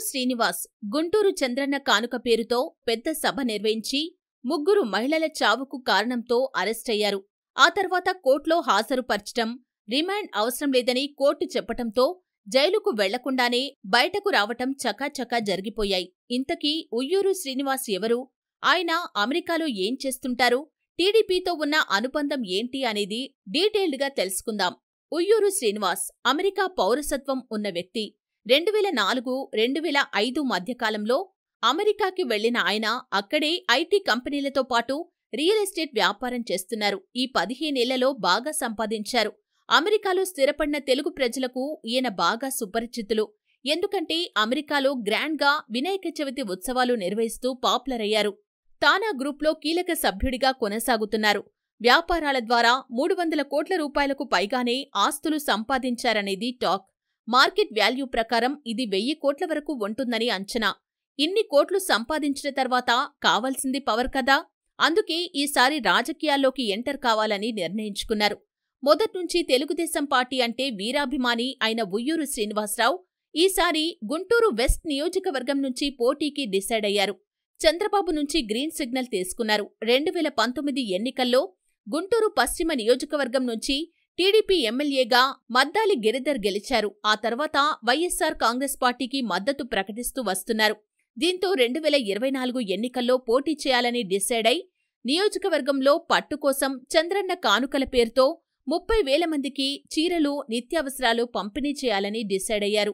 శ్రీనివాస్ గుంటూరు చంద్రన్న కానుక పేరుతో పెద్ద సభ నిర్వహించి ముగ్గురు మహిళల చావుకు కారణంతో అరెస్టయ్యారు ఆ తర్వాత కోర్టులో హాజరుపర్చటం రిమాండ్ అవసరం లేదని కోర్టు చెప్పటంతో జైలుకు వెళ్లకుండానే బయటకు రావటం చకాచకా జరిగిపోయాయి ఇంతకీ ఉయ్యూరు శ్రీనివాస్ ఎవరు ఆయన అమెరికాలో ఏం చేస్తుంటారు టీడీపీతో ఉన్న అనుబంధం ఏంటి అనేది డీటెయిల్డ్గా తెలుసుకుందాం ఉయ్యూరు శ్రీనివాస్ అమెరికా పౌరసత్వం ఉన్న వ్యక్తి రెండు వేల నాలుగు రెండు వేల ఐదు మధ్యకాలంలో అమెరికాకి వెళ్లిన ఆయన అక్కడే ఐటీ కంపెనీలతో పాటు రియల్ ఎస్టేట్ వ్యాపారం చేస్తున్నారు ఈ పదిహేనేళ్లలో బాగా సంపాదించారు అమెరికాలో స్థిరపడిన తెలుగు ప్రజలకు ఈయన బాగా సుపరిచితులు ఎందుకంటే అమెరికాలో గ్రాండ్గా వినాయక చవితి ఉత్సవాలు నిర్వహిస్తూ పాపులర్ అయ్యారు తానా గ్రూప్లో కీలక సభ్యుడిగా కొనసాగుతున్నారు వ్యాపారాల ద్వారా మూడు వందల కోట్ల రూపాయలకు పైగానే ఆస్తులు సంపాదించారనేది టాక్ మార్కెట్ వాల్యూ ప్రకారం ఇది వెయ్యి కోట్ల వరకు ఉంటుందని అంచనా ఇన్ని కోట్లు సంపాదించిన తర్వాత కావాల్సింది పవర్ కదా అందుకే ఈసారి రాజకీయాల్లోకి ఎంటర్ కావాలని నిర్ణయించుకున్నారు మొదట్నుంచి తెలుగుదేశం పార్టీ అంటే వీరాభిమాని అయిన ఉయ్యూరు శ్రీనివాసరావు ఈసారి గుంటూరు వెస్ట్ నియోజకవర్గం నుంచి పోటీకి డిసైడ్ అయ్యారు చంద్రబాబు నుంచి గ్రీన్ సిగ్నల్ తీసుకున్నారు రెండు వేల పంతొమ్మిది ఎన్నికల్లో గుంటూరు పశ్చిమ నియోజకవర్గం నుంచి టీడీపీ ఎమ్మెల్యేగా మద్దాలి గిరిధర్ గెలిచారు ఆ తర్వాత వైఎస్సార్ కాంగ్రెస్ పార్టీకి మద్దతు ప్రకటిస్తూ వస్తున్నారు దీంతో రెండు వేల ఇరవై నాలుగు ఎన్నికల్లో పోటీ చేయాలని డిసైడ్ అయి నియోజకవర్గంలో పట్టు కోసం చంద్రన్న కానుకల పేరుతో ముప్పై వేల మందికి చీరలు నిత్యావసరాలు పంపిణీ చేయాలని డిసైడ్ అయ్యారు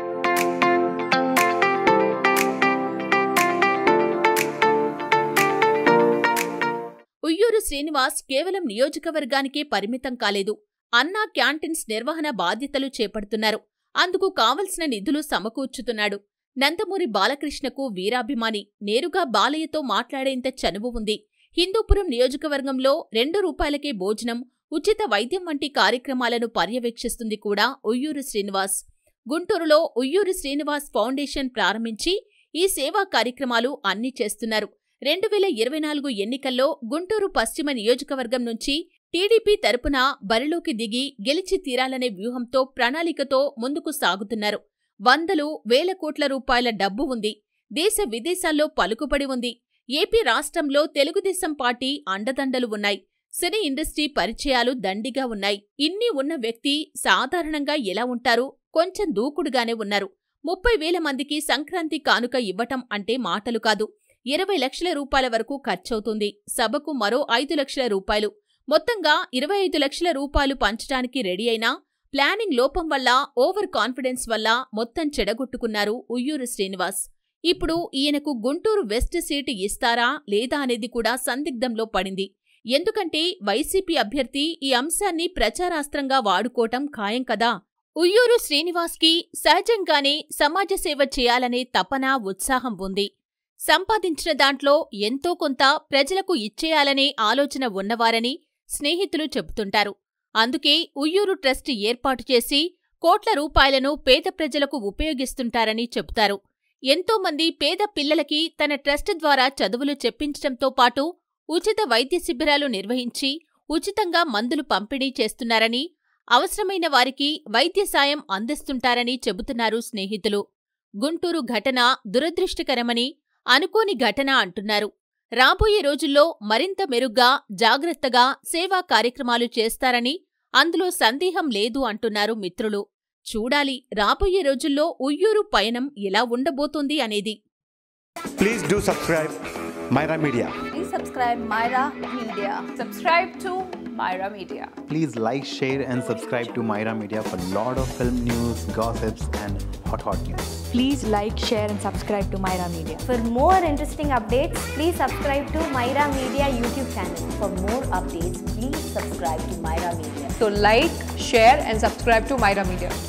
ఉయ్యూరు శ్రీనివాస్ కేవలం నియోజకవర్గానికే పరిమితం కాలేదు అన్నా క్యాంటీన్స్ నిర్వహణ బాధ్యతలు చేపడుతున్నారు అందుకు కావలసిన నిధులు సమకూర్చుతున్నాడు నందమూరి బాలకృష్ణకు వీరాభిమాని నేరుగా బాలయ్యతో మాట్లాడేంత చనువు ఉంది హిందూపురం నియోజకవర్గంలో రెండు రూపాయలకే భోజనం ఉచిత వైద్యం వంటి కార్యక్రమాలను పర్యవేక్షిస్తుంది కూడా ఉయ్యూరు శ్రీనివాస్ గుంటూరులో ఉయ్యూరు శ్రీనివాస్ ఫౌండేషన్ ప్రారంభించి ఈ సేవా కార్యక్రమాలు అన్నీ చేస్తున్నారు రెండు వేల ఇరవై నాలుగు ఎన్నికల్లో గుంటూరు పశ్చిమ నియోజకవర్గం నుంచి టీడీపీ తరపున బరిలోకి దిగి గెలిచి తీరాలనే వ్యూహంతో ప్రణాళికతో ముందుకు సాగుతున్నారు వందలు వేల కోట్ల రూపాయల డబ్బు ఉంది దేశ విదేశాల్లో పలుకుబడి ఉంది ఏపీ రాష్ట్రంలో తెలుగుదేశం పార్టీ అండదండలు ఉన్నాయి సినీ ఇండస్ట్రీ పరిచయాలు దండిగా ఉన్నాయి ఇన్ని ఉన్న వ్యక్తి సాధారణంగా ఎలా ఉంటారు కొంచెం దూకుడుగానే ఉన్నారు ముప్పై వేల మందికి సంక్రాంతి కానుక ఇవ్వటం అంటే మాటలు కాదు ఇరవై లక్షల రూపాయల వరకు ఖర్చవుతుంది సభకు మరో ఐదు లక్షల రూపాయలు మొత్తంగా ఇరవై ఐదు లక్షల రూపాయలు పంచడానికి రెడీ అయినా ప్లానింగ్ లోపం వల్ల ఓవర్ కాన్ఫిడెన్స్ వల్ల మొత్తం చెడగొట్టుకున్నారు ఉయ్యూరు శ్రీనివాస్ ఇప్పుడు ఈయనకు గుంటూరు వెస్ట్ సీటు ఇస్తారా లేదా అనేది కూడా సందిగ్ధంలో పడింది ఎందుకంటే వైసీపీ అభ్యర్థి ఈ అంశాన్ని ప్రచారాస్త్రంగా వాడుకోవటం ఖాయం కదా ఉయ్యూరు శ్రీనివాస్కి సహజంగానే సమాజ సేవ చేయాలనే తపన ఉత్సాహం ఉంది సంపాదించిన దాంట్లో ఎంతో కొంత ప్రజలకు ఇచ్చేయాలనే ఆలోచన ఉన్నవారని స్నేహితులు చెబుతుంటారు అందుకే ఉయ్యూరు ట్రస్ట్ ఏర్పాటు చేసి కోట్ల రూపాయలను పేద ప్రజలకు ఉపయోగిస్తుంటారని చెబుతారు ఎంతోమంది పేద పిల్లలకి తన ట్రస్ట్ ద్వారా చదువులు చెప్పించటంతో పాటు ఉచిత వైద్య శిబిరాలు నిర్వహించి ఉచితంగా మందులు పంపిణీ చేస్తున్నారని అవసరమైన వారికి వైద్య సాయం అందిస్తుంటారని చెబుతున్నారు స్నేహితులు గుంటూరు ఘటన దురదృష్టకరమని అనుకోని ఘటన అంటున్నారు రాబోయే రోజుల్లో మరింత మెరుగ్గా జాగ్రత్తగా సేవా కార్యక్రమాలు చేస్తారని అందులో సందేహం లేదు అంటున్నారు మిత్రులు చూడాలి రాబోయే రోజుల్లో ఉయ్యూరు పయనం ఎలా ఉండబోతోంది అనేది Please do subscribe Myra Media. Please subscribe Myra Media. Subscribe to Myra Media. Please like, share, and subscribe to Myra Media for lot of film news, gossips, and hot hot news. Please like, share, and subscribe to Myra Media. For more interesting updates, please subscribe to Myra Media YouTube channel. For more updates, please subscribe to Myra Media. So like, share and subscribe to Myra Media.